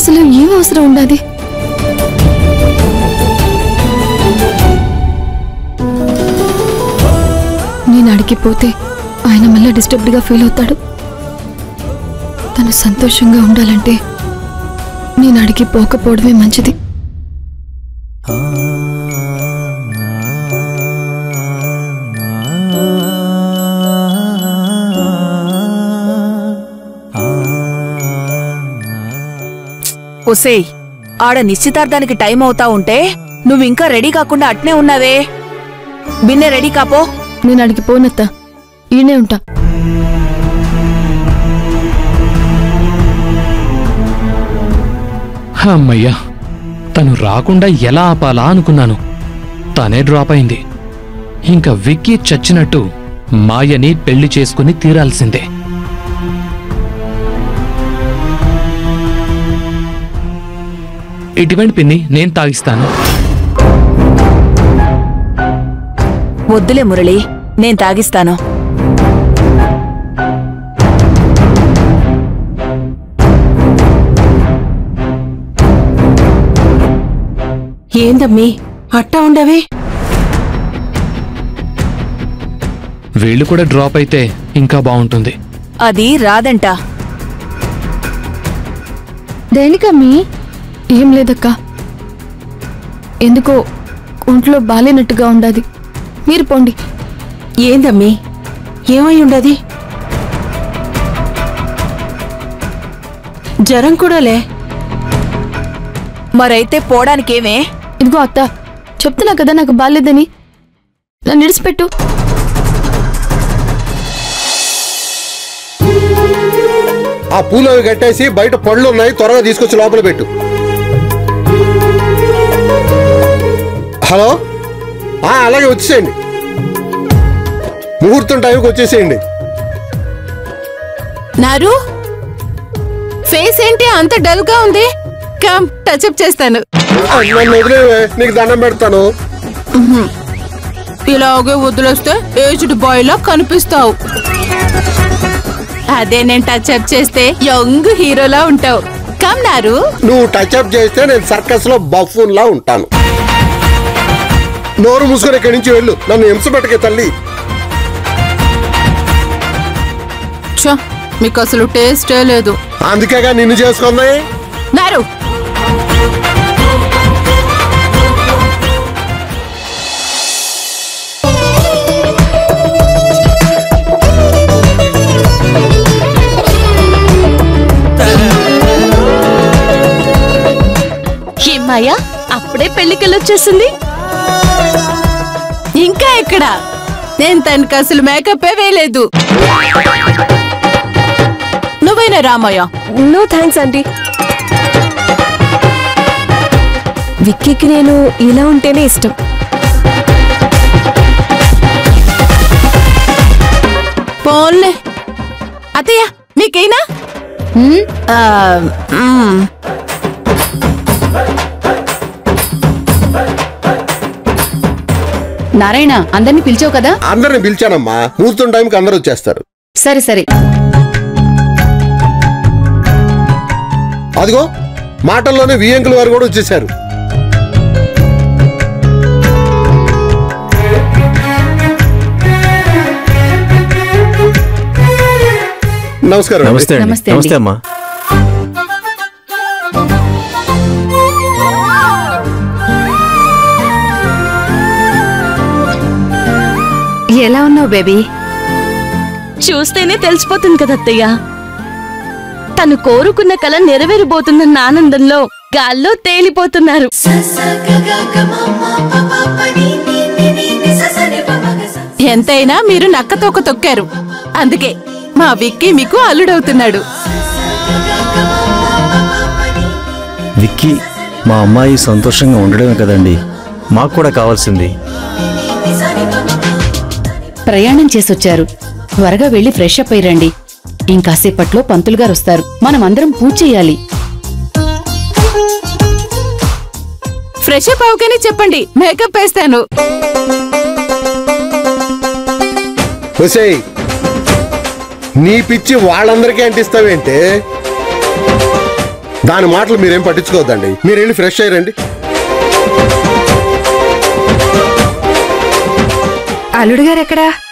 అసలు ఏం అవసరం ఉండాది నేను అడిగిపోతే ఆయన మళ్ళీ డిస్టర్బ్డ్గా ఫీల్ అవుతాడు తను సంతోషంగా ఉండాలంటే నేను అడిగి పోకపోవడమే మంచిది ఒసేయ్ ఆడ నిశ్చితార్థానికి టైం అవుతా ఉంటే నువ్వింకా రెడీ కాకుండా అట్నే ఉన్నావే బిన్నె రెడీ కాపో నేను అడిగి పోనత్తా ఈయనే ఉంటా అమ్మయ్యా తను రాకుండా ఎలా ఆపాలా అనుకున్నాను తనే డ్రాప్ అయింది ఇంకా విక్కీ చచ్చినట్టు మాయని పెళ్లి చేసుకుని తీరాల్సిందే ఇటువంటి పిన్ని నేను తాగిస్తాను వద్దులే మురళి నేను తాగిస్తాను ఏందమ్మీ అట్టా ఉండవే వీళ్ళు కూడా డ్రాప్ అయితే ఇంకా బాగుంటుంది అది రాదంట దేనికమ్మీ ఏం లేదక్కా ఎందుకో ఒంట్లో బాలేనట్టుగా ఉండాది మీరు పోండి ఏందమ్మీ ఏమై ఉండది జ్వరం కూడా లే మరైతే పోడానికేమే ఇదిగో అత్త చెప్తున్నా కదా నాకు బాలేదని నన్ను ఇడిచిపెట్టు ఆ పూలు అవి కట్టేసి బయట పళ్ళు ఉన్నాయి త్వరగా తీసుకొచ్చి లోపల పెట్టు హలో ఆ, అలాగే వచ్చేసేయండి ముహూర్తం టైంకి వచ్చేసేయండి నారు ఫేస్ ఏంటి అంత డల్ గా ఉంది కమ్ టచ్అప్ చేస్తాను ఆ, నన్ను వదిలేవే నీకు దండం పెడతాను ఇలాగే వదిలేస్తే ఏజ్డ్ బాయ్ లా కనిపిస్తావు అదే నేను టచ్అప్ చేస్తే యంగ్ హీరోలా ఉంటావు కమ్ నారు నువ్వు టచ్అప్ చేస్తే నేను సర్కస్ లో బఫూన్ లా ఉంటాను నోరు మూసుకొని ఇక్కడి నుంచి వెళ్ళు నన్ను హింస పెట్టకే తల్లి ఛ, మీకు అసలు టేస్టే లేదు అందుకేగా నిన్ను చేసుకుంది నారు ఏమాయా అప్పుడే పెళ్లికెళ్ళొచ్చేసింది ఇంకా ఎక్కడ నేను తనకి అసలు మేకప్ వేయలేదు నువ్వైనా రామయ్య నో థ్యాంక్స్ ఆంటీ విక్కీకి నేను ఇలా ఉంటేనే ఇష్టం పోన్లే అత్తయ్య మీకైనా ఆ, మ్మ్. నారాయణ అందరినీ పిలిచావు కదా అందరిని పిలిచానమ్మా ముహూర్తం టైంకి అందరూ వచ్చేస్తారు సరే సరే అదిగో మాటల్లోనే వియంకుల వారు కూడా వచ్చేసారు నమస్కారం అండి. నమస్తే అండి నమస్తే అండి. నమస్తే అమ్మా ఎలా ఉన్నావు బేబీ చూస్తేనే తెలిసిపోతుంది కదా అత్తయ్య తను కోరుకున్న కల నెరవేరబోతుందన్న ఆనందంలో గాల్లో తేలిపోతున్నారు ఎంతైనా మీరు నక్క తోక తొక్కారు అందుకే మా విక్కీ మీకు అల్లుడవుతున్నాడు విక్కీ మా అమ్మాయి సంతోషంగా ఉండడమే కదండి మాకు కూడా కావాల్సింది ప్రయాణం చేసొచ్చారు త్వరగా వెళ్లి ఫ్రెష్ అప్ అయ్యండి ఇంకాసేపట్లో పంతులు గారు వస్తారు మనం అందరం పూజ చేయాలి ఫ్రెష్ అప్ అవగానే చెప్పండి మేకప్ వేస్తాను ఒసేయ్ నీ పిచ్చి వాళ్ళందరికీ అంటిస్తావేంటే దాని మాటలు మీరేం పట్టించుకోవద్దండి మీరు వెళ్ళి ఫ్రెష్ అయ్యారండి అల్లుడు గారు ఎక్కడా